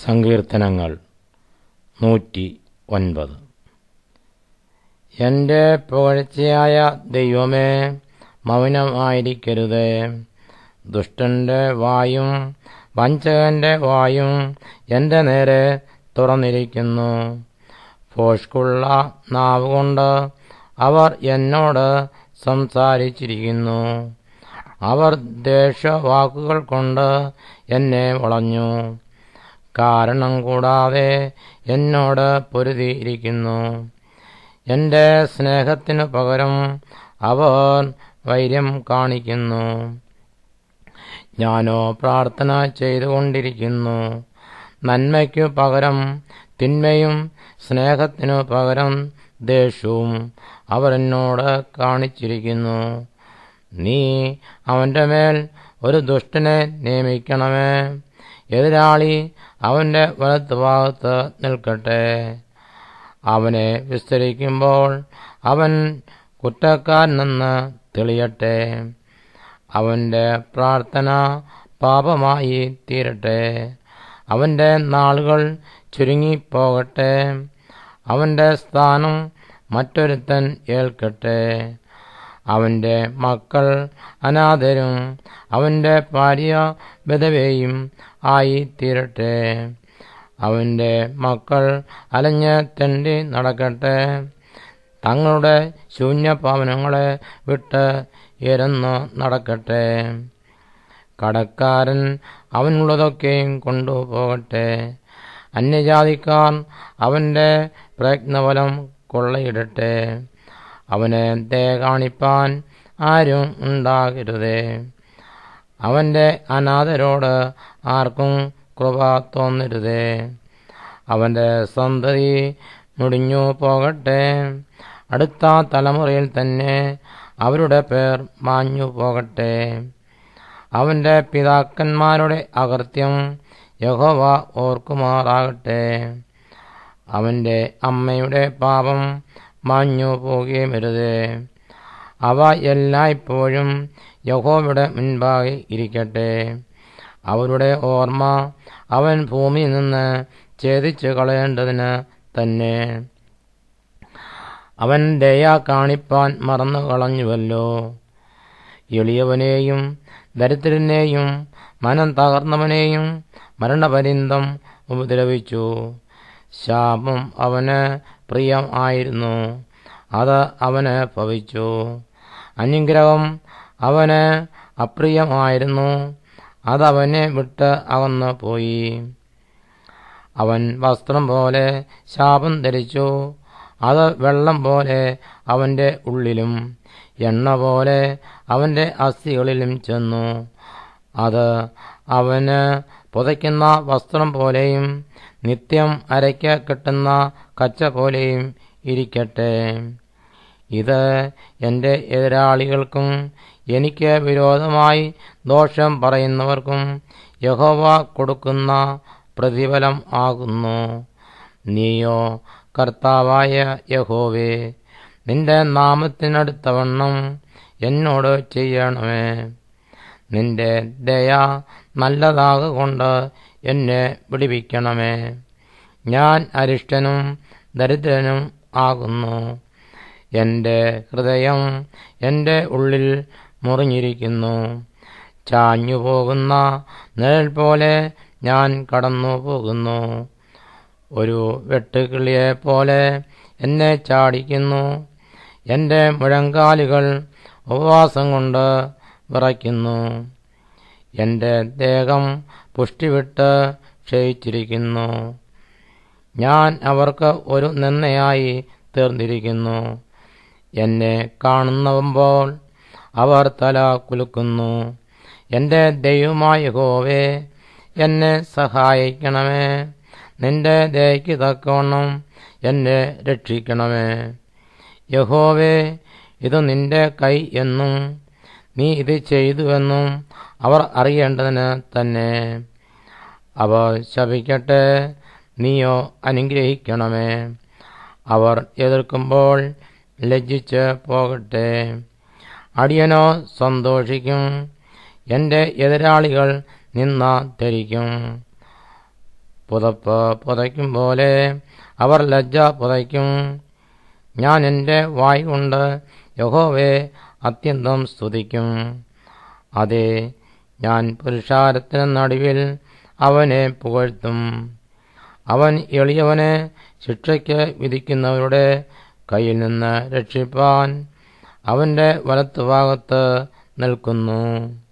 സങ്കീർത്തനങ്ങൾ നൂറ്റി ഒൻപത് എൻ്റെ പുകഴ്ചയായ ദൈവമേ മൗനമായിരിക്കരുതേ ദുഷ്ടന്റെ വായും വഞ്ചകന്റെ വായും എൻ്റെ നേരെ തുറന്നിരിക്കുന്നു ഫോഷ്കുള്ള നാവുകൊണ്ട് അവർ എന്നോട് സംസാരിച്ചിരിക്കുന്നു അവർ ദേഷ്യവാക്കുകൾ കൊണ്ട് എന്നെ വളഞ്ഞു കാരണം കൂടാതെ എന്നോട് പൊരുതിയിരിക്കുന്നു എൻ്റെ സ്നേഹത്തിനു പകരം അവർ വൈര്യം കാണിക്കുന്നു ഞാനോ പ്രാർത്ഥന ചെയ്തുകൊണ്ടിരിക്കുന്നു നന്മയ്ക്കു പകരം തിന്മയും സ്നേഹത്തിനു പകരം ദേഷ്യവും അവർ എന്നോട് കാണിച്ചിരിക്കുന്നു നീ അവന്റെ മേൽ ഒരു ദുഷ്ടനെ നിയമിക്കണമേ എതിരാളി അവന്റെ വലത്തുഭാഗത്ത് നിൽക്കട്ടെ അവനെ വിസ്തരിക്കുമ്പോൾ അവൻ കുറ്റക്കാരനെന്ന് തെളിയട്ടെ അവന്റെ പ്രാർത്ഥന പാപമായി തീരട്ടെ അവന്റെ നാളുകൾ ചുരുങ്ങിപ്പോകട്ടെ അവന്റെ സ്ഥാനം മറ്റൊരുത്തൻ ഏൽക്കട്ടെ അവന്റെ മക്കൾ അനാഥരും അവന്റെ ഭാര്യ വിധവയും ആയി തീരട്ടെ അവന്റെ മക്കൾ അലഞ്ഞ് തെണ്ടി നടക്കട്ടെ തങ്ങളുടെ ശൂന്യപാവനങ്ങളെ വിട്ട് ഇരന്നു നടക്കട്ടെ കടക്കാരൻ അവനുള്ളതൊക്കെയും കൊണ്ടുപോകട്ടെ അന്യജാതിക്കാർ അവന്റെ പ്രയത്നഫലം കൊള്ളയിടട്ടെ അവനെ ദയ കാണിപ്പാൻ ആരും ഉണ്ടാകരുതേ അവന്റെ അനാഥരോട് ആർക്കും കൃപ തോന്നരുതേ അവന്റെ സന്തതി മുടിഞ്ഞു പോകട്ടെ അടുത്ത തലമുറയിൽ തന്നെ അവരുടെ പേർ മാഞ്ഞു പോകട്ടെ അവന്റെ പിതാക്കന്മാരുടെ അകൃത്യം യഹോവ ഓർക്കുമാറാകട്ടെ അവന്റെ അമ്മയുടെ പാപം മാഞ്ഞു പോകുകയും വരുതേ അവ എല്ലായ്പ്പോഴും യഹോവയുടെ മുൻപാകെ ഇരിക്കട്ടെ അവരുടെ ഓർമ്മ അവൻ ഭൂമിയിൽ നിന്ന് ഛേദിച്ചു കളയേണ്ടതിന് തന്നെ അവൻ ദയ കാണിപ്പാൻ മറന്നു കളഞ്ഞുവല്ലോ എളിയവനെയും ദരിദ്രനെയും മനം തകർന്നവനെയും മരണപര്യന്തം ഉപദ്രവിച്ചു ശാപം അവന് പ്രിയം ആയിരുന്നു അത് അവന് ഭവിച്ചു അനുഗ്രഹം അവന് അപ്രിയമായിരുന്നു അതവനെ വിട്ട് അകന്നു പോയി അവൻ വസ്ത്രം പോലെ ശാപം ധരിച്ചു അത് വെള്ളം പോലെ അവന്റെ ഉള്ളിലും എണ്ണ പോലെ അവന്റെ അസ്ഥികളിലും ചെന്നു അത് അവന് പുതയ്ക്കുന്ന വസ്ത്രം പോലെയും നിത്യം അരയ്ക്ക് കിട്ടുന്ന കച്ച പോലെയും ഇരിക്കട്ടെ ഇത് എൻ്റെ എതിരാളികൾക്കും എനിക്ക് വിരോധമായി ദോഷം പറയുന്നവർക്കും യഹോവ കൊടുക്കുന്ന പ്രതിഫലം ആകുന്നു നീയോ കർത്താവായ യഹോവേ നിന്റെ നാമത്തിനടുത്തവണ്ണം എന്നോട് ചെയ്യണമേ നിന്റെ ദയ നല്ലതാകൊണ്ട് എന്നെ വിടിവിക്കണമേ ഞാൻ അരിഷ്ടനും ദരിദ്രനും ആകുന്നു എൻ്റെ ഹൃദയം എൻ്റെ ഉള്ളിൽ മുറിഞ്ഞിരിക്കുന്നു ചാഞ്ഞു പോകുന്ന നിഴൽ പോലെ ഞാൻ കടന്നു പോകുന്നു ഒരു വെട്ടുകിളിയെ പോലെ എന്നെ ചാടിക്കുന്നു എൻ്റെ മുഴങ്കാലുകൾ ഉപവാസം കൊണ്ട് വിറയ്ക്കുന്നു എൻ്റെ ദേഹം പുഷ്ടിവിട്ട് ക്ഷയിച്ചിരിക്കുന്നു ഞാൻ അവർക്ക് ഒരു നിന്നയായി തീർന്നിരിക്കുന്നു എന്നെ കാണുന്നമ്പോൾ അവർ തല കുലുക്കുന്നു എൻ്റെ ദൈവമായ ഹോവേ എന്നെ സഹായിക്കണമേ നിന്റെ ദയയ്ക്ക് തക്കവണ്ണം എന്നെ രക്ഷിക്കണമേ യഹോവേ ഇത് നിന്റെ കൈ എന്നും നീ ഇത് ചെയ്തുവെന്നും അവർ അറിയേണ്ടതിന് തന്നെ അവർ ശപിക്കട്ടെ നീയോ അനുഗ്രഹിക്കണമേ അവർ എതിർക്കുമ്പോൾ ലജ്ജിച്ച് പോകട്ടെ അടിയനോ സന്തോഷിക്കും എൻ്റെ എതിരാളികൾ നിന്ന ധരിക്കും പുതപ്പ് പുതയ്ക്കും പോലെ അവർ ലജ്ജ പുതയ്ക്കും ഞാൻ എൻ്റെ വായ് കൊണ്ട് യഹോവെ അത്യന്തം സ്തുതിക്കും അതെ ഞാൻ പുരുഷാരത്തിന് നടുവിൽ അവനെ പുകഴ്ത്തും അവൻ എളിയവനെ ശിക്ഷയ്ക്ക് വിധിക്കുന്നവരുടെ കയ്യിൽ നിന്ന് രക്ഷിപ്പാൻ അവൻ്റെ വലത്തുഭാഗത്ത് നിൽക്കുന്നു